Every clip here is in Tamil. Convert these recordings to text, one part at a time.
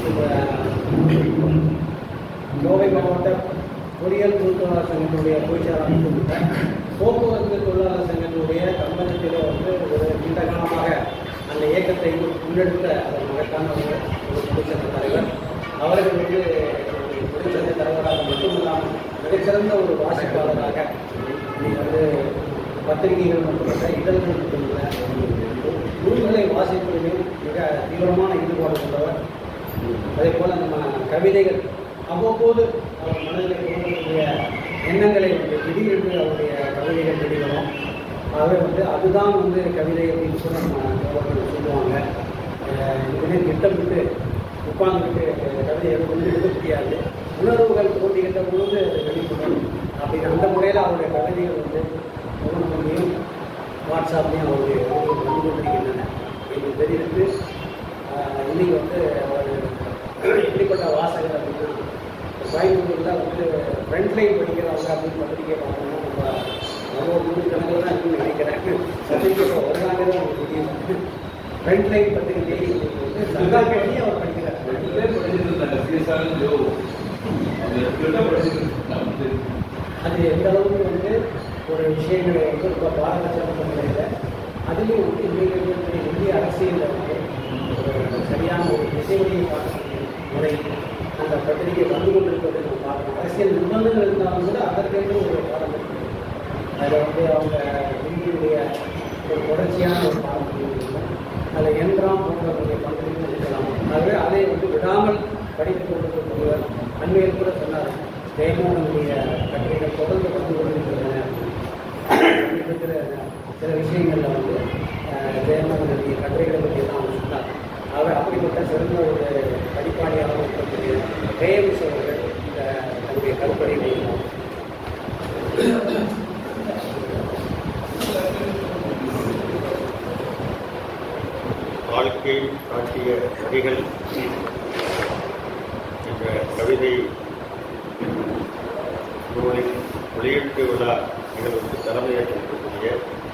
கோவை மாவட்ட பொறியியல் தொழிற்சாளர் சங்கத்தினுடைய பொதுச்செயலாளர் உள்ளிட்ட போக்குவரத்து தொழிலாளர் சங்கத்தினுடைய கம்பெனியில் வந்து ஒரு நீண்ட காலமாக அந்த இயக்கத்தை முன்னெடுத்த அதன் மகத்தான ஒரு ஒரு தொழிற்சங்க தலைவர் அவர்கள் வந்து ஒரு தொழிற்சங்க தலைவராக மட்டும் இல்லாமல் மிகச்சிறந்த ஒரு வாசிப்பாளராக இன்னைக்கு வந்து பத்திரிகைகள் மட்டுமல்ல இதழ்கள் மட்டுமல்ல நூல்களை வாசிப்பதிலும் மிக தீவிரமான ஈடுபாடு கொண்டவர் அதே போல நம்ம கவிதைகள் அவ்வப்போது அவர் மனதில் தோன்றக்கூடிய எண்ணங்களை வந்து திடீரென்று அவருடைய கவிதைகள் வெளிவரும் ஆகவே வந்து அதுதான் வந்து கவிதை அப்படின்னு சொல்லி நம்ம அவர்கள் சொல்லுவாங்க அஹ் இதுவே திட்டமிட்டு உட்கார்ந்துட்டு கவிதையை வந்து எழுத முடியாது உணர்வுகள் போட்டிக்கிட்ட பொழுது அது வெளிப்படும் அப்படி அந்த முறையில் அவருடைய கவிதைகள் வந்து முகநூல்லையும் வாட்ஸ்அப்லையும் அவருடைய உணர்வுகள் வந்து கொண்டிருக்கின்றன என்று தெரிவித்து ஆஹ் இன்னைக்கு வந்து அவர் எப்படிப்பட்ட வாசகர் அப்படின்னா கோயம்புத்தூரில் வந்து ஃப்ரண்ட் லைன் படிக்கிறவங்க அப்படின்னு பத்திரிக்கை பார்த்தோம்னா நம்ம நம்ம ஒரு நூறு கணக்கில் தான் இருக்குன்னு நினைக்கிறேன் பத்திரிக்கை ஒரு நாள் தான் எனக்கு தெரியும் ஃப்ரண்ட் லைன் பத்திரிகை வந்து சங்காப்பேட்டி அவர் படிக்கிறார் அது எந்த அளவுக்கு வந்து ஒரு விஷயங்களை வந்து ரொம்ப பாரபட்சமான முறையில் அதுலேயும் வந்து இன்னைக்கு இருக்கிற இந்திய அரசியலில் வந்து ஒரு சரியான ஒரு திசைவழியை பார்க்கக்கூடிய முறை அந்த பத்திரிகை வந்து கொண்டிருப்பதை நம்ம பார்க்கணும் அரசியல் நிபந்தனைகள் இருந்தாலும் கூட அதற்கென்று ஒரு பாடம் இருக்கு அதில் வந்து அவங்க இந்தியுடைய ஒரு தொடர்ச்சியான ஒரு பாடம் இருக்கும் அதில் என்ராம் போன்றவருடைய பங்களிப்பு இருக்கலாம் ஆகவே அதை வந்து விடாமல் படித்துக் கொண்டிருக்கக்கூடியவர் அண்மையில் கூட சொன்னார் ஜெயமோகனுடைய கட்டுரைகள் தொடர்ந்து வந்து கொண்டிருக்கின்றன இருக்கிற சில விஷயங்களில் வந்து அஹ், ஜெயமோகனுடைய கட்டுரைகளை பற்றி தான் அவர் சொன்னார் அவர் அப்படிப்பட்ட சிறந்த ஒரு படிப்பாளியாக இருக்கக்கூடிய கேஎம்எஸ் அவர்கள் இந்த தன்னுடைய கருப்பறையை வாழ்க்கை காட்டிய வரிகள் என்ற கவிதை நூலின் வெளியீட்டு விழா நிகழ்வுக்கு தலைமையேற்றிருக்கக்கூடிய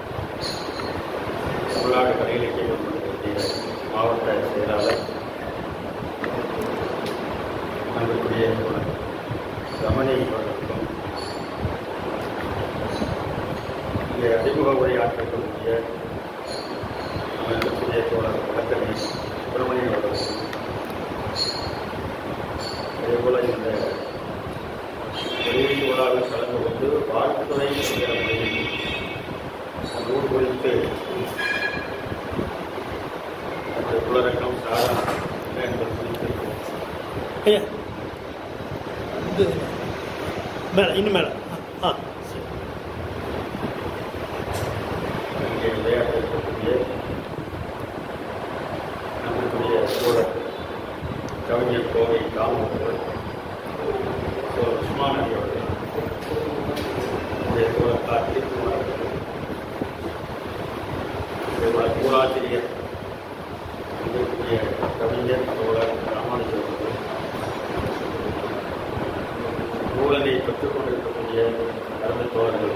தமிழ்நாடு கலை இலக்கிய மன்றத்தினுடைய மாவட்ட செயலாளர் அன்புக்குரிய ரமணி அவர்களுக்கும் இங்கே அறிமுக உரையாற்றக்கூடிய அன்புக்குரிய தோழர் வழக்கறி சுப்பிரமணியன் அவர்களுக்கும் அதேபோல இந்த வெளியீட்டு விழாவில் கலந்து கொண்டு வாழ்த்துறை என்கிற முறையில் நூல் குறித்து அந்த உள்ளடக்கம் சாரா என்ன என்பது குறித்து ஐயா இது மேலே இன்னும் மேலே ஆ சரி இங்கே விளையாட்டு இருக்கக்கூடிய நம்முடைய தோழர் கவிஞர் கோவை காமு அவர்கள் தோழர் உஸ்மானதி அவர்கள் நம்முடைய தோழர் கார்த்திக் குமார் அவர்கள் அதேபோல ஊராசிரியர் இருக்கக்கூடிய கவிஞர் தோழர் ராமானுஜர் அவர்கள் நூலனை பெற்றுக் கொண்டிருக்கக்கூடிய அருமை தோழர்கள்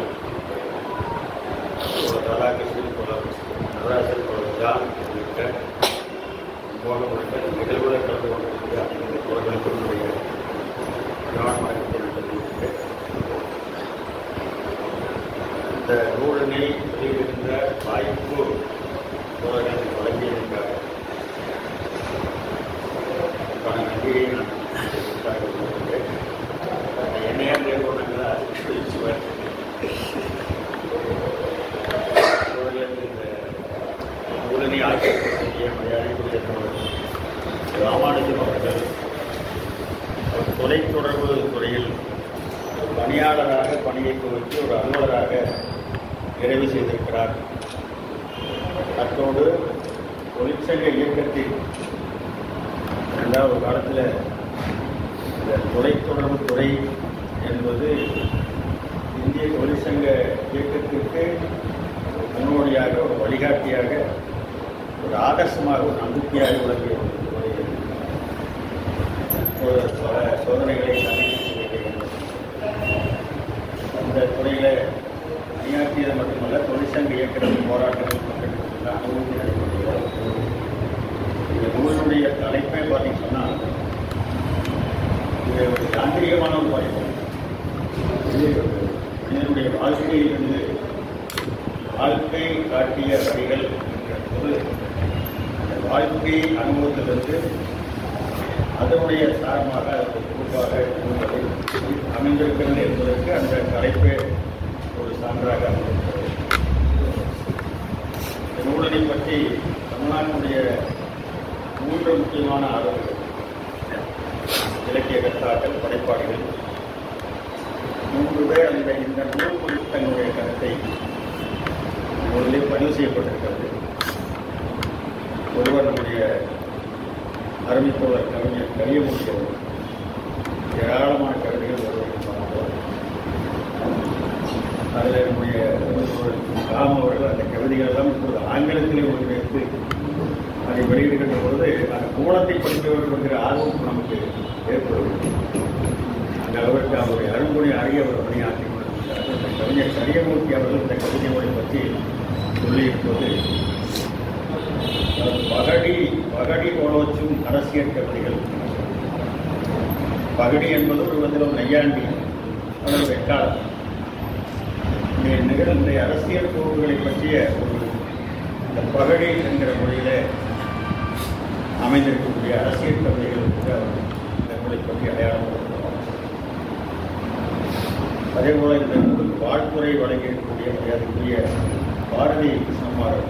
தோழர் ராதாகிருஷ்ணன் தோழர் நடராஜன் தோழர் ஜான் உள்ளிட்ட போன உள்ளிட்ட நிகழ்வுகளை கலந்து கொண்டிருக்கிற அனைத்து தோழர்களுக்கும் என்னுடைய கவனமாக தெரிவித்துள்ளேன் இந்த நூலினை வெளியிடுகின்ற வாய்ப்பு தோழர்களுக்கு வழங்கியிருக்கார் அதுக்கான நன்றியை நான் தெரிவித்தாக விரும்புகிறேன் என்னையா நேர்கொண்டாங்களா பிரிச்சு அவர்களுக்கு இந்த உடனே ஆட்சிய மரியாதைக்குரிய தோழர் ராமானுஜம் அவர்கள் அவர் தொலைத்தொடர்பு துறையில் ஒரு பணியாளராக பணியை துவக்கி ஒரு அலுவலராக நிறைவு செய்திருக்கிறார் அத்தோடு தொழிற்சங்க இயக்கத்தில் இரண்டாவது காலத்தில் இந்த தொலைத்தொடர்பு துறை என்பது இந்திய தொழிற்சங்க இயக்கத்திற்கு ஒரு முன்னோடியாக ஒரு வழிகாட்டியாக ஒரு ஆதர்சமாக ஒரு நம்பிக்கையாக விளங்கிய ஒரு துறை இது. ஒரு பல சோதனைகளை சந்தித்து அந்த துறையில் பணியாற்றியது மட்டுமல்ல தொழிற்சங்க இயக்கத்தின் போராட்டங்கள் மக்களுக்கு அனுமதி நடைபெறுகிறது இந்த நூலினுடைய தலைப்பே பார்த்தீங்கன்னா இது ஒரு யாந்திரிகமான ஒரு வாய்ப்பு இது மனிதனுடைய வாழ்க்கையிலிருந்து வாழ்க்கை காட்டிய வழிகள் என்கிற போது அந்த வாழ்க்கை அனுபவத்திலிருந்து அதனுடைய சாரமாக அதற்கு பொறுப்பாக இருப்பதை அமைந்திருக்கிறது என்பதற்கு அந்த தலைப்பே ஒரு சான்றாக அமைந்திருக்கிறது இந்த நூலனை பற்றி தமிழ்நாட்டினுடைய மூன்று முக்கியமான ஆர்வங்கள் இலக்கிய கர்த்தாக்கள் படைப்பாளிகள் மூன்று பேர் அந்த இந்த நூல் குறித்து தன்னுடைய கருத்தை நூலிலே பதிவு செய்யப்பட்டிருக்கிறது ஒருவர் நம்முடைய அருமைத்தோழர் கவிஞர் கரியமூர்த்தி அவர்கள் ஏராளமான கவிதைகள் ஒருவருக்கு பார்த்தோம் அதில் நம்முடைய அருமைத்தோழர் ராம் அவர்கள் அந்த கவிதைகள் எல்லாம் இப்பொழுது ஆங்கிலத்திலே மொழிபெயர்த்து அதை வெளியிடுகின்ற பொழுது அந்த கோலத்தை படிக்க வேண்டும் என்கிற ஆர்வம் நமக்கு ஏற்படும் அந்த அளவிற்கு அவருடைய அருங்குணி அறிய அவர் பணியாற்றி கொண்டிருக்கிறார் அந்த கவிஞர் கரியமூர்த்தி அவர்கள் இந்த கவிதைகளை பற்றி சொல்லியிருப்பது பகடி பகடி போலோச்சும் அரசியல் கவிதைகள் பகடி என்பது ஒரு விதத்தில் நையாண்டி அல்லது வெக்காலம் இந்த நிகழ்ந்த அரசியல் போக்குகளை பற்றிய ஒரு இந்த பகடி என்கிற மொழியில அமைந்திருக்கக்கூடிய அரசியல் கவிதைகள் கூட அவர் இந்த நூலை பற்றி அடையாளம் கொடுக்கிறார். அதே போல இந்த நூலுக்கு வாழ்த்துறை வழங்கியிருக்கக்கூடிய மரியாதைக்குரிய பாரதி கிருஷ்ணகுமார்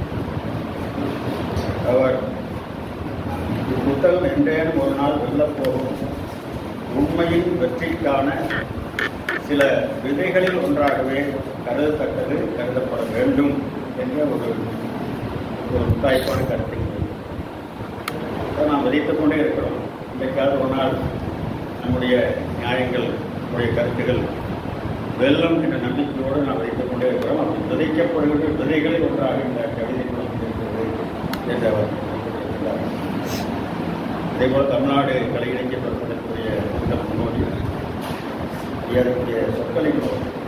அவர் இப்புத்தகம் என்றேனும் ஒரு நாள் வெல்லப் போகும் உண்மையின் வெற்றிக்கான சில விதைகளில் ஒன்றாகவே கருதத்தக்கது கருதப்பட வேண்டும் என்ற ஒரு ஒரு முத்தாய்ப்பான கருத்தை அதை நாம் விதைத்துக் கொண்டே இருக்கிறோம் இன்றைக்காவது ஒரு நாள் நம்முடைய நியாயங்கள் நம்முடைய கருத்துகள் வெல்லும் என்ற நம்பிக்கையோடு நாம் விதைத்துக் கொண்டே இருக்கிறோம் அப்படி விதைக்கப்படுகின்ற விதைகளில் ஒன்றாக இந்த கவிதை குழந்தை இருக்கிறது என்று அவர் குறிப்பிட்டிருக்கிறார் அதே போல தமிழ்நாடு கலை இலக்கிய பரப்பதற்குரிய இந்த முன்னோடி ஏறக்கூடிய சொற்களின்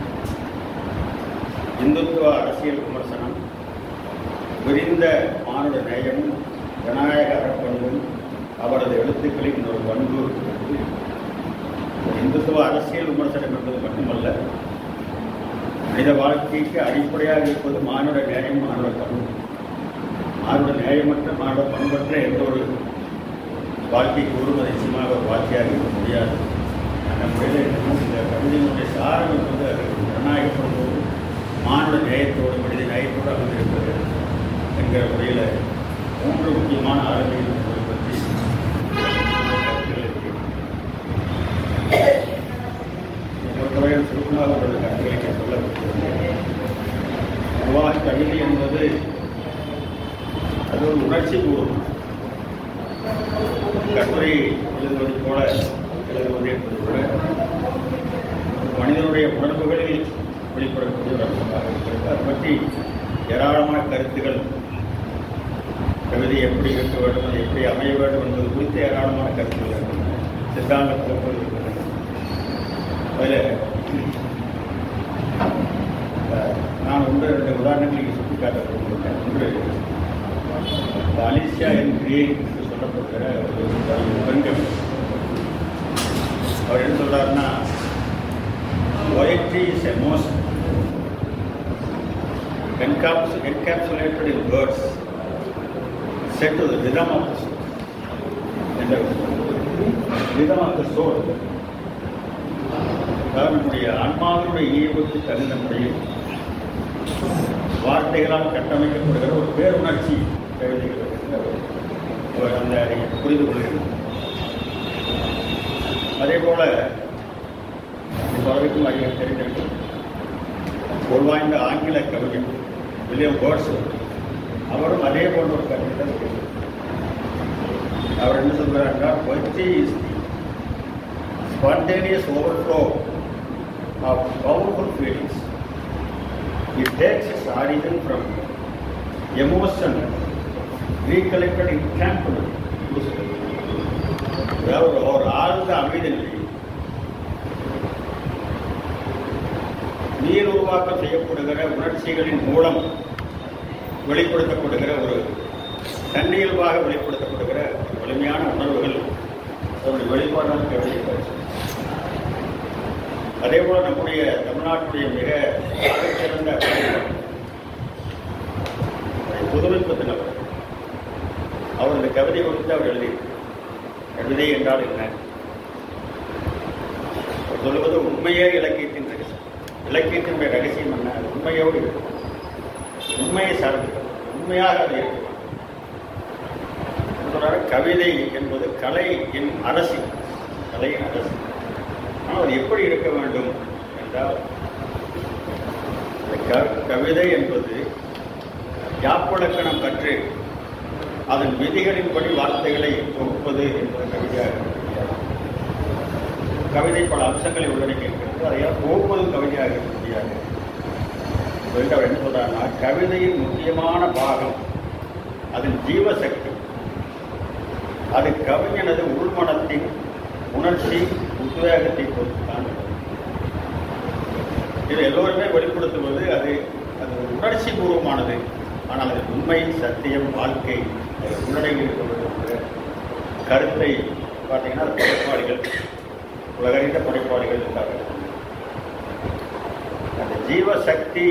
இந்துத்துவ அரசியல் விமர்சனம் விரிந்த மானுட நேயமும் ஜனநாயக அறப்பண்பும் அவரது எழுத்துக்களின் ஒரு பண்பு இந்துத்துவ அரசியல் விமர்சனம் என்பது மட்டுமல்ல மனித வாழ்க்கைக்கு அடிப்படையாக இருப்பது மானுட நேயம் மானுட பண்பு மானுட நேயமற்ற மானுட பண்பற்ற எந்த ஒரு வாழ்க்கைக்கு ஒரு நிச்சயமாக ஒரு வாழ்க்கையாக இருக்க முடியாது அந்த முறையில் இந்த கவிதையினுடைய சாரம் என்பது அது ஜனநாயக பண்போடு மானுட நேயத்தோடு மனித நேயத்தோடு அமைந்திருப்பது என்கிற முறையில் மூன்று முக்கியமான ஆளுமைகள் பற்றி கருத்துக்கள் இருக்கிறது. பொறுத்தவரையில் சுருக்கமாக அவரது கருத்துக்களை சொல்ல விரும்புகிறேன். பொதுவாக கவிதை என்பது அது ஒரு உணர்ச்சி பூர்வம் கட்டுரை எழுதுவது போல எழுதுவது என்பது கூட மனிதனுடைய உணர்வுகளில் வெளிப்படக்கூடிய ஒரு அம்சமாக இருக்கிறது அதை பற்றி ஏராளமான கருத்துகள் கவிதை எப்படி இருக்க வேண்டும் அது எப்படி அமைய வேண்டும் என்பது குறித்து ஏராளமான கருத்துக்கள் இருக்கின்றன சித்தாந்த போக்குகள் இருக்கின்றன அதில் அஹ், நான் ஒன்று ரெண்டு உதாரணங்களை இங்கே சுட்டிக்காட்ட விரும்புகிறேன் ஒன்று இந்த அலிசியா என் கிரே என்று சொல்லப்படுகிற ஒரு பெண்கள் அவர் என்ன சொல்றாருன்னா poetry is a most encaps- encapsulated in words set to the rhythm of the soul. என்ற rhythm of the soul. அதாவது நம்முடைய ஆன்மாவினுடைய இயல்புக்கு தகுந்த முறையில் வார்த்தைகளால் கட்டமைக்கப்படுகிற ஒரு பேருணர்ச்சி கவிதைகள் என்று அவர் அவர் அந்த அதை புரிந்து கொள்கிறார் அதே போல பலருக்கும் அறிய தெரிந்திருக்கும் பொருள்வாய்ந்த ஆங்கில கவிஞர் வில்லியம் கோட்ஸ் அவரும் அதே போன்ற ஒரு கருத்தை தான் சொல்கிறார். அவர் என்ன சொல்கிறார் என்றால் poetry is the spontaneous overflow of powerful feelings. It takes its origin from emotion recollected in tranquility. அதாவது ஒரு- ஒரு ஆழ்ந்த அமைதி நிலை நீர் உருவாக்கம் செய்யப்படுகிற உணர்ச்சிகளின் மூலம் வெளிப்படுத்தப்படுகிற ஒரு தன்னியல்பாக வெளிப்படுத்தப்படுகிற வலிமையான உணர்வுகள் அதனுடைய வெளிப்பாடு வேண்டுமானாலும் கவிதை பேசலாம் அதே போல நம்முடைய தமிழ்நாட்டுடைய மிக சிறந்த புதுமைப்பத்தினவர் அவர் இந்த கவிதை குறித்து அவர் எழுதி கவிதை என்றால் என்ன அவர் சொல்லுவது உண்மையே இலக்கியத்தின் ரகசியம் இலக்கியத்தினுடைய ரகசியம் என்ன அது உண்மையோடு இருக்கும் உண்மையை சார்ந்து உண்மையாக அது இருக்கும் சொல்றாரு, கவிதை என்பது கலையின் அரசி கலையின் அரசி ஆனால் அது எப்படி இருக்க வேண்டும் என்றால் இந்த க- கவிதை என்பது யாப்பிலக்கணம் கற்று அதன் விதிகளின்படி வார்த்தைகளை தொகுப்பது என்பது கவிதையாக இருக்க முடியாது. கவிதை பல அம்சங்களை உள்ளடக்கி இருக்கிறது அதை தொகுப்பது கவிதையாக இருக்க முடியாது சொல்லிட்டு அவர் என்ன சொல்றாருன்னா கவிதையின் முக்கியமான பாகம் அதன் ஜீவசக்தி அது கவிஞனது உள்மனத்தின் உணர்ச்சி உத்வேகத்தை பொறுத்துத்தான் இது எல்லோருமே வெளிப்படுத்துவது அது அது ஒரு உணர்ச்சி பூர்வமானது ஆனால் அது உண்மை சத்தியம் வாழ்க்கை அது உள்ளடங்கி இருக்க வேண்டும் என்ற கருத்தை பார்த்தீங்கன்னா அது படைப்பாளிகள் உலகறிந்த படைப்பாளிகள் இருக்கார்கள் அந்த ஜீவசக்தி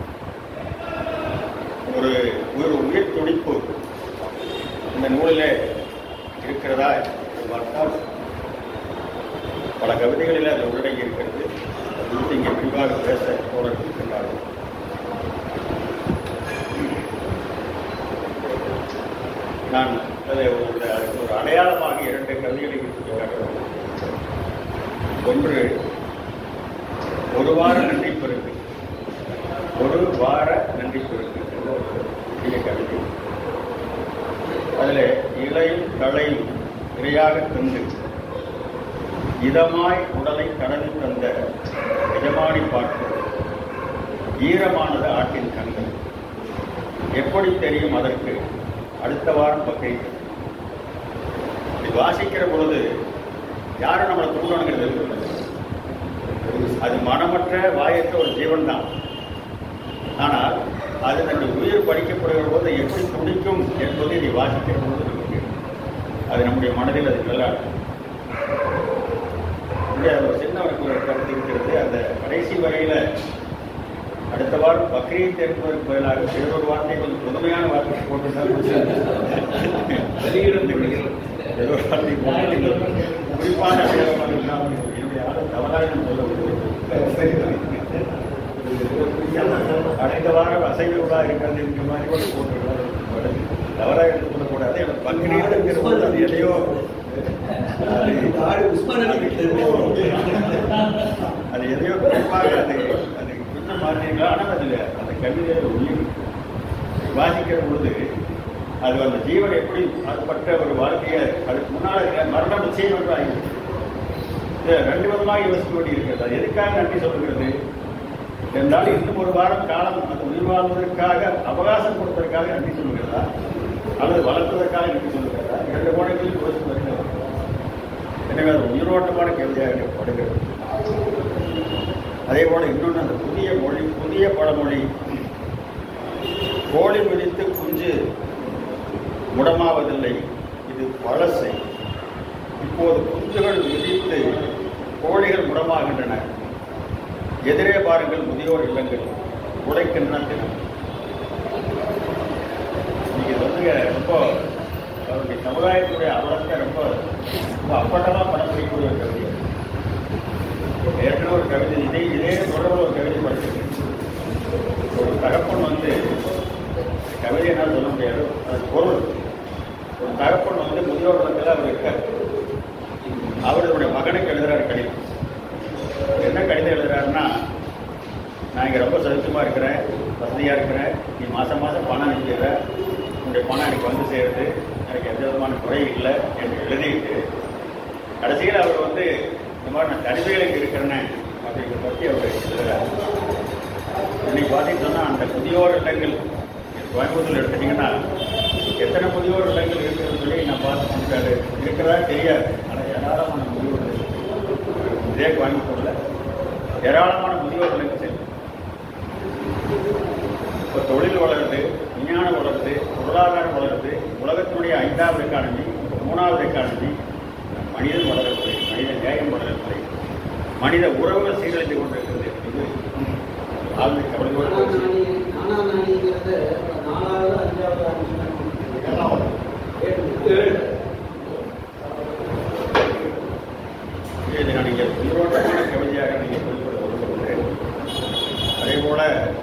ஒரு ஒரு உயிர் துடிப்பு இந்த நூலில் இருக்கிறதா என்று பார்த்தால் பல கவிதைகளில் அது உள்ளடங்கி இருக்கிறது அது குறித்து இங்கே விரிவாக பேச தோழர்கள் இருக்கின்றார்கள் நான் அதை ஒரு அதுக்கு ஒரு அடையாளமாக இரண்டு கவிதைகளை சுட்டிக்காட்டுகிறேன் ஒன்று ஒரு வார நன்றி பெருக்கு ஒரு வார நன்றி பெருக்கு என்ற ஒரு பெரிய கவிதை அதில் இலையும் தழையும் இரையாக தந்து இதமாய் உடலை கடலில் தந்த எஜமானி பார்த்து ஈரமானது ஆட்டின் கண்கள் எப்படி தெரியும் அதற்கு அடுத்த வாரம் பக்ரீத் இது வாசிக்கிற பொழுது யாரும் நம்மளை தூண்டணுங்கிறது இல்லை. அது மனமற்ற வாயற்ற ஒரு ஜீவன் தான் ஆனால் அது தன்னுடைய உயிர் படிக்கப்படுகிற போது எப்படி துடிக்கும் என்பதை நீ வாசிக்கிற பொழுது நமக்கு அது நம்முடைய மனதில் அது நிழலாடும் இங்கே ஒரு சின்ன ஒரு ஒரு கருத்து இருக்கிறது அந்த கடைசி வரையில அடுத்த வாரம் பக்ரீத் என்பதற்கு பதிலாக வேறொரு வார்த்தை கொஞ்சம் புதுமையான வார்த்தை போட்டு ஏதோ ஒரு வார்த்தை போட்டு குறிப்பான அடையாளமாக இல்லாமல் என்னுடைய ஆளு தவறாக நான் சொல்ல முடியும் அடுத்த வாரம் அசைவ விழா இருக்கிறது இந்த மாதிரி கூட போட்டு தவறாக எடுத்துக் கொள்ளக்கூடாது எனக்கு பக்ரீத்ங்கிற போது அது எதையோ அது எதையோ குறிப்பாக அது அது கொஞ்சம் மாற்றீங்களா ஆனால் அதில் அந்த கவிதையோட உயிர் வாசிக்கிற பொழுது அது அந்த ஜீவன் எப்படி அதுபட்ட ஒரு வாழ்க்கையை அதுக்கு முன்னால் இருக்கிற மரணம் நிச்சயம் என்று ஆகிடுது இது ரெண்டு விதமாக யோசிக்க வேண்டி இருக்கிறது அது எதுக்காக நன்றி சொல்லுகிறது என்றால் இன்னும் ஒரு வாரம் காலம் அந்த உயிர் வாழ்வதற்காக அவகாசம் கொடுப்பதற்காக நன்றி சொல்லுகிறதா அல்லது வளர்ப்பதற்காக நன்றி சொல்லுகிறதா இரண்டு கோணங்களில் யோசித்து வருகிறது எனவே அது உயிரோட்டமான கேள்வியாக படுகிறது அதே போல இன்னொன்று அந்த புதிய மொழி புதிய பழமொழி கோழி மிதித்து குஞ்சு முடமாவதில்லை இது பழசை இப்போது குஞ்சுகள் மிதித்து கோழிகள் முடமாகின்றன எதிரே பாருங்கள் முதியோர் இல்லங்கள் உடைக்கின்றன தினம் நீங்க சொல்லுங்க ரொம்ப அவருடைய சமுதாயத்துடைய அவலத்தை ரொம்ப ரொம்ப அப்பட்டமாக படப்பிடிக்கக்கூடிய ஒரு கவிதை ஏற்கனவே ஒரு கவிதை இதே இதே தொடர்பு ஒரு கவிதை படிச்சிருக்கேன் ஒரு தகப்பன் வந்து கவிதை என்ன சொல்ல முடியாது அது பொருள் ஒரு தகப்பன் வந்து முதியோர் இல்லத்தில் அவர் இருக்கார் அவருடைய மகனுக்கு எழுதுறாரு கடிதம் என்ன கடிதம் எழுதுறாருன்னா நான் இங்கே ரொம்ப சௌக்கியமா இருக்கிறேன் வசதியாக இருக்கிறேன் நீ மாதம் மாதம் பணம் அனுப்பிடுற உன்னுடைய பணம் எனக்கு வந்து சேருது எனக்கு எந்த விதமான குறை இல்லை என்று எழுதிட்டு கடைசியில் அவர் வந்து இந்த மாதிரி நான் தனிமைகளுக்கு இருக்கிறேனே அப்படிங்கிறத பற்றி அவர் எழுதுறாரு இன்னைக்கு பார்த்தீங்கன்னு சொன்னால் அந்த முதியோர் இல்லங்கள் கோயம்புத்தூர் எடுத்துட்டீங்கன்னா எத்தனை முதியோர் இல்லங்கள் இருக்குதுன்னு சொல்லி நான் பார்த்து சொல்லிட்டாரு இருக்கிறதா தெரியாது ஆனால் ஏராளமான முதியோர் இல்லங்கள் இதே கோயம்புத்தூரில் ஏராளமான முதியோர் இல்லங்கள் சரி இப்போ தொழில் வளருது விஞ்ஞானம் வளருது பொருளாதாரம் வளருது உலகத்தினுடைய ஐந்தாவது எக்கானமி மூணாவது எக்கானமி மனிதன் வளரக்கூடிய மனித உறவுகள் சீரழிந்து கொண்டிருக்கிறது என்பது ஆழ்ந்த கவலையோடு நானா நாணி நானா நாணிங்கிறது நாலாவது அஞ்சாவது அஞ்சு ஏழு இதை நான் இங்கே உயிரோட்டமான கவிதையாக நீங்கள் குறிப்பிட விரும்புகிறேன் அதே போல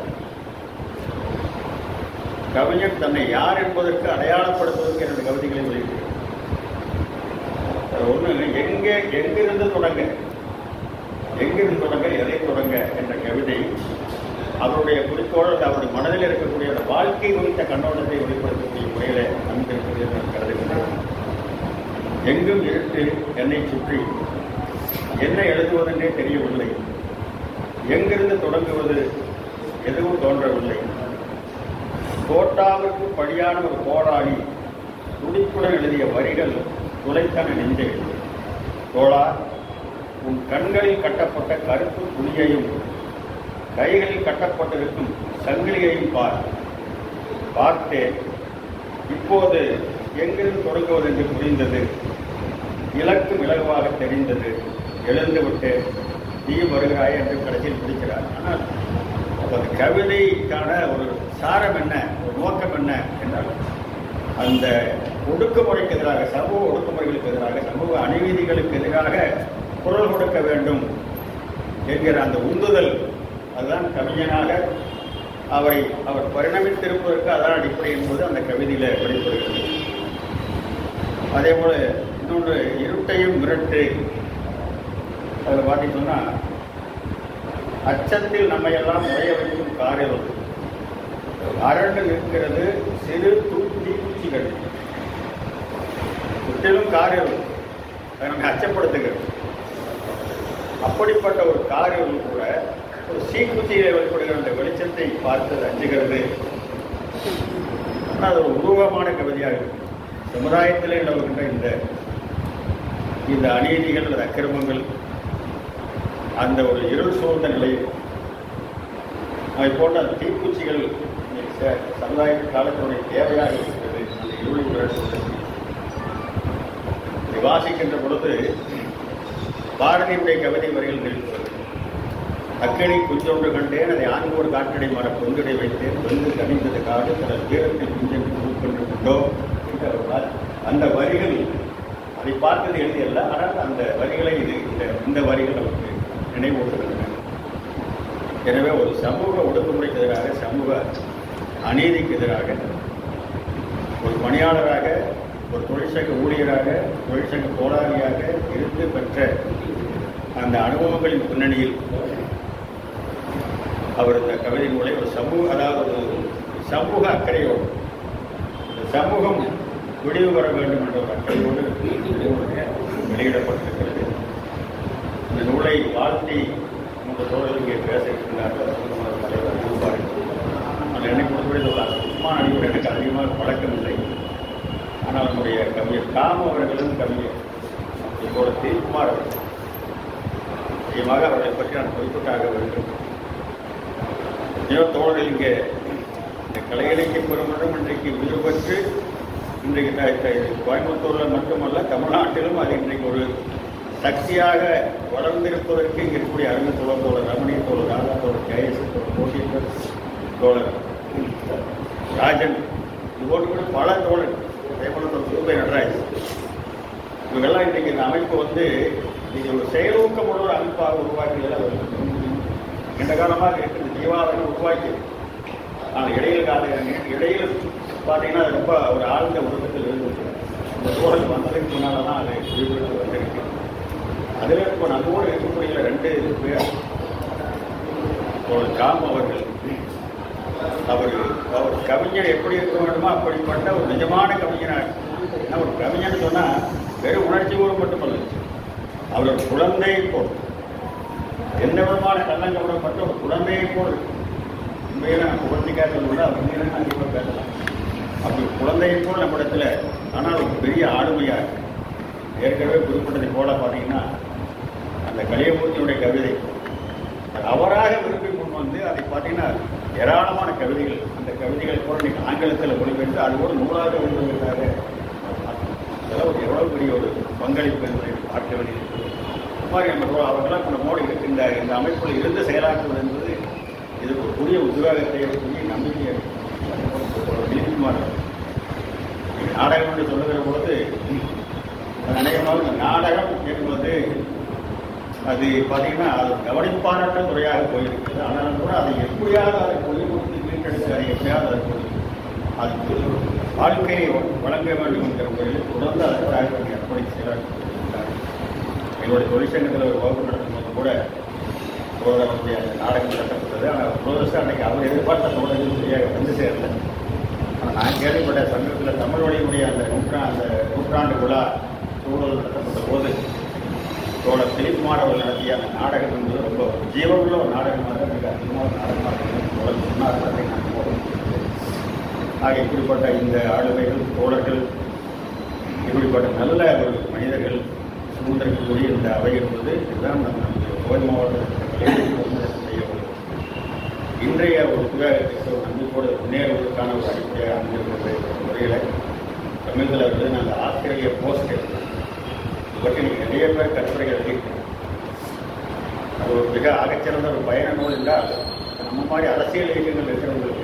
கவிஞர் தன்னை யார் என்பதற்கு அடையாளப்படுத்துவதற்கு இரண்டு கவிதைகளை வெளியிட்டிருக்கிறார் அது ஒண்ணு எங்கே எங்கிருந்து தொடங்க எங்கிருந்து தொடங்க எதை தொடங்க என்ற கவிதை அவருடைய குறிக்கோள் அவருடைய மனதில் இருக்கக்கூடிய அந்த வாழ்க்கை குறித்த கண்ணோட்டத்தை வெளிப்படுத்தக்கூடிய முறையில அமைந்திருக்கிறது என்று நான் கருதுகிறேன் எங்கும் இருட்டு என்னை சுற்றி என்ன எழுதுவதென்றே தெரியவில்லை எங்கிருந்து தொடங்குவது எதுவும் தோன்றவில்லை தோட்டாவிற்கு படியான ஒரு போராடி துடிப்புடன் எழுதிய வரிகள் துளைத்தன நெஞ்சை தோழா உன் கண்களில் கட்டப்பட்ட கருப்பு துணியையும் கைகளில் கட்டப்பட்டிருக்கும் சங்கிலியையும் பார் பார்த்தேன் இப்போது எங்கிருந்து தொடங்குவது என்று புரிந்தது இலக்கும் இலகுவாக தெரிந்தது எழுந்து விட்டு நீ வருகிறாய் என்று கடைசியில் பிடிக்கிறார் ஆனால் அந்த கவிதைக்கான ஒரு சாரம் என்ன ஒரு நோக்கம் என்ன என்றால் அந்த ஒடுக்குமுறைக்கு எதிராக சமூக ஒடுக்குமுறைகளுக்கு எதிராக சமூக அநீதிகளுக்கு எதிராக குரல் கொடுக்க வேண்டும் என்கிற அந்த உந்துதல் அதுதான் கவிஞனாக அவரை அவர் பரிணமித்திருப்பதற்கு அதான் அடிப்படை என்பது அந்த கவிதையில வெளிப்படுகிறது அதே போல இன்னொன்று இருட்டையும் மிரட்டு அதில் பார்த்தீங்கன்னா அச்சத்தில் நம்மை எல்லாம் உடைய வைக்கும் காரில் அரண்டு நிற்கிறது சிறு தூக்கி பூச்சிகள் சுற்றிலும் காரில் அது நம்மை அச்சப்படுத்துகிறது அப்படிப்பட்ட ஒரு காரில் கூட ஒரு சீக்குச்சியிலே வெளிப்படுகிற அந்த வெளிச்சத்தை பார்த்து அது அஞ்சுகிறது ஆனால் அது ஒரு உருவமான கவிதையாக இருக்கு சமுதாயத்திலே நிலவுகின்ற இந்த இந்த அநீதிகள் அல்லது அக்கிரமங்கள் அந்த ஒரு இருள் சூழ்ந்த நிலை அதை போன்ற அந்த தீப்பூச்சிகள் இன்னைக்கு ச- சமுதாய காலத்தினுடைய தேவையாக இருக்கிறது அந்த இருளை விரட்டுவது இதை வாசிக்கின்ற பொழுது பாரதியுடைய கவிதை வரிகள் நிறுத்துவது அக்கணி குஞ்சொன்று கண்டேன் அதை ஆண்கோடு காற்றடை மர பொங்கடை வைத்தேன் வெந்து கனிந்தது காடு தனது வீரத்தில் குஞ்சென்று பூக்கொண்டு கொண்டோ என்று அவர் பா- அந்த வரிகள் அதை பார்த்தது எழுதியல்ல ஆனால் அந்த வரிகளை இது இந்த இந்த வரிகள் நமக்கு நினைவூட்டுகின்றன எனவே ஒரு சமூக ஒடுக்குமுறைக்கு எதிராக சமூக அநீதிக்கு எதிராக ஒரு பணியாளராக ஒரு தொழிற்சங்க ஊழியராக தொழிற்சங்க போராளியாக இருந்து பெற்ற அந்த அனுபவங்களின் பின்னணியில் அவர் இந்த கவிதை மூலம் ஒரு சமூக அதாவது ஒரு சமூக அக்கறையோடு இந்த சமூகம் விடிவு பெற வேண்டும் என்ற ஒரு அக்கறையோடு இந்த நூல் வெளியிடப்பட்டிருக்கிறது இந்த நூலை வாழ்த்தி மூன்று தோழர்கள் இங்கே பேச இருக்கின்றார்கள் சமூக தலைவர் ரூபாய் ஆனால் என்னை பொறுத்தவரை ஒரு சும்மா அடிவர் எனக்கு அதிகமாக பழக்கம் இல்லை ஆனால் நம்முடைய கவிஞர் காம அவர்களும் கவிஞர் இப்போது தீர்க்குமார் அவர்கள் அதிகமாக அவர்களை பற்றி நான் குறிப்பிட்டாக வேண்டும் எத்தனையோ தோழர்கள் இங்கே இந்த கலை இலக்கிய பெருமன்றம் இன்றைக்கு உயிர் பெற்று இன்றைக்கு த- த- கோயம்புத்தூரில் மட்டுமல்ல தமிழ்நாட்டிலும் அது இன்றைக்கு ஒரு சக்தியாக வளர்ந்திருப்பதற்கு இங்கே இருக்கக்கூடிய அருமை தோழர் தோழர் ரமணி தோழர் ராதா தோழர் ஜெயசு தோழர் கோட்டீஸ்வர் தோழர் ராஜன் இது போன்று கூட பல தோழர் அதே போல தோழர் சுருபை நடராஜ் இவங்கெல்லாம் இன்றைக்கு இந்த அமைப்பு வந்து நீங்கள் ஒரு செயலூக்கமுள்ள ஒரு அமைப்பாக உருவாக்கியதில் நீண்ட காலமாக இருக்கிற ஜீவாதனை உருவாக்கி ஆனால் இடையில கால இடையில பார்த்தீங்கன்னா அது ரொம்ப ஒரு ஆழ்ந்த உருவத்தில் இருந்துச்சு இந்த சூழல் வந்ததுக்கு முன்னால தான் அது விழிப்புணர்வு வந்திருக்கு அதில் இப்போ நம்மோடு இருக்கக்கூடிய ரெண்டு பேர் ஒரு காம் அவர்கள் அவர் அவர் கவிஞர் எப்படி இருக்க வேண்டுமோ அப்படிப்பட்ட ஒரு நிஜமான கவிஞனாக ஏன்னா ஒரு கவிஞன் சொன்னா வெறும் உணர்ச்சி பூர்வம் மட்டுமல்ல அவர் ஒரு குழந்தையை போல் எந்த விதமான கள்ளங்கப்படம் மட்டும் ஒரு குழந்தையை போல் உண்மையில நான் புகழ்ச்சிக்காக சொல்லல உண்மையில நான் கண்டிப்பாக பேசலாம் அப்படி குழந்தையை போல் நம்மிடத்துல ஆனால் ஒரு பெரிய ஆளுமையாக ஏற்கனவே குறிப்பிட்டதை போல பார்த்தீங்கன்னா அந்த கலியமூர்த்தியுடைய கவிதை அது அவராக விரும்பி முன் வந்து அதை பார்த்தீங்கன்னா ஏராளமான கவிதைகள் அந்த கவிதைகளை கூட இன்னைக்கு ஆங்கிலத்தில் மொழிபெயர்த்து அது கூட நூலாக எழுதுவதற்காக அதெல்லாம் ஒரு எவ்வளவு பெரிய ஒரு பங்களிப்பு என்பதை பார்க்க வேண்டியிருக்கிறது மாதிரி நம்ம அவர்களாம் இப்போ நம்மோடு இருக்கின்ற இந்த அமைப்பில் இருந்து செயலாற்றுவது என்பது இது ஒரு புதிய உத்வேகத்தை புதிய நம்பிக்கையை ஒரு விழிப்புணர்வு நீங்க நாடகம் என்று சொல்லுகிற பொழுது அது அநேகமாக இந்த நாடகம் என்பது அது பார்த்தீங்கன்னா அது கவனிப்பானற்ற துறையாக போயிருக்கிறது ஆனாலும் கூட அதை எப்படியாவது அதை பொழிமுறுத்தி மீட்டெடுத்து அதை எப்படியாவது அதை கொண்டு அதுக்கு வாழ்க்கையை வழங்க வேண்டும் என்கிற முறையில் தொடர்ந்து அதற்காக அர்ப்பணித்து செயலாற்றுகிறார் எங்களுடைய தொழிற்சங்கத்தில் ஒரு வகுப்பு நடத்தும் போது கூட புரோதனுடைய அந்த நாடகம் நடத்தப்பட்டது ஆனால் புரோதர்ஸ் அன்னைக்கு அவர் எதிர்பார்த்த தோழர்கள் சரியாக வந்து சேரல ஆனால் நான் கேள்விப்பட்ட சங்கத்தில் தமிழ் வழியுடைய அந்த நூற்றா அந்த நூற்றாண்டு விழா சூழல் நடத்தப்பட்ட போது தோழர் திலீப்குமார் அவர்கள் நடத்திய அந்த நாடகம் என்பது ரொம்ப ஜீவனுள்ள ஒரு நாடகமாக மிக அதிகமாக ஒரு நாடகமாக இருந்தது. தோழர் சொன்னார் அதை நான் போகிறேன் ஆக இப்படிப்பட்ட இந்த ஆளுமைகள் தோழர்கள் இப்படிப்பட்ட நல்ல ஒரு மனிதர்கள் சூழ்ந்திருக்கக்கூடிய இந்த அவை என்பது இதுதான் நம்ம கோவை மாவட்டத்தில் செய்ய ஒரு இன்றைய ஒரு உத்வேகத்திற்கு ஒரு நம்பிக்கையோடு முன்னேறுவதற்கான ஒரு அடிப்படையாக அமைந்திருக்கிறது என்ற முறையில் தமிழ்கள் அவர்கள் அந்த ஆஸ்திரேலிய போஸ்ட் இவற்றில் நிறைய பேர் கட்டுரைகள் எழுதியிருக்கிறார் அது ஒரு மிக ஆகச்சிறந்த ஒரு பயண நூல் என்றால் நம்ம மாதிரி அரசியல் இயக்கங்கள் இருக்கிறவங்களுக்கு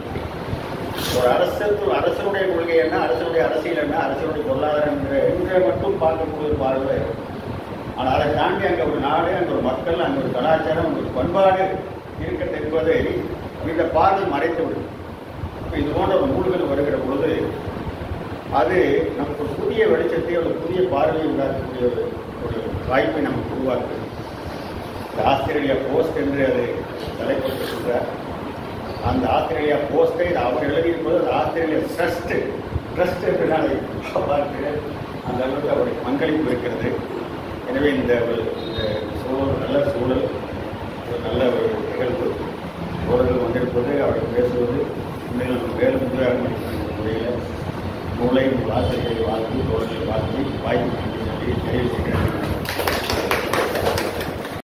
ஒரு அரசு அரசனுடைய கொள்கை என்ன அரசனுடைய அரசியல் என்ன அரசனுடைய பொருளாதாரம் என்ற என்ற மட்டும் பார்க்கக்கூடிய ஒரு பார்வை ஆனால் அதை தாண்டி அங்கே ஒரு நாடு அங்கே ஒரு மக்கள் அங்கே ஒரு கலாச்சாரம் அங்கே ஒரு பண்பாடு இருக்கிறது என்பதை இந்த பார்வை மறைத்து விடும் இப்ப இது போன்ற ஒரு நூல்கள் வருகிற பொழுது அது நமக்கு ஒரு புதிய வெளிச்சத்தை ஒரு புதிய பார்வையை உண்டாக்கக்கூடிய ஒரு ஒரு வாய்ப்பை நமக்கு உருவாக்குது இந்த ஆஸ்திரேலியா போஸ்ட் என்று அதை தலைப்படுத்துகின்றார் அந்த ஆஸ்திரேலியா போஸ்டை அவர் எழுதியிருப்பது அது ஆஸ்திரேலியா ட்ரஸ்ட் ட்ரஸ்ட் என்று நான் அதை பார்க்கிறேன் அந்த அளவுக்கு அவருடைய பங்களிப்பு இருக்கிறது எனவே இந்த ஒரு இந்த சூழல் நல்ல சூழல் ஒரு நல்ல ஒரு நிகழ்வு தோழர்கள் வந்திருப்பது அவர்கள் பேசுவது உண்மையில் நமக்கு மேலும் உத்வேகம் அளிக்கின்ற முறையில் நூலை ஆசிரியர்களை வாழ்த்து தோழர்களை வாழ்த்து வாய்ப்பு நன்றி சொல்லி தெரிவிக்கிறேன்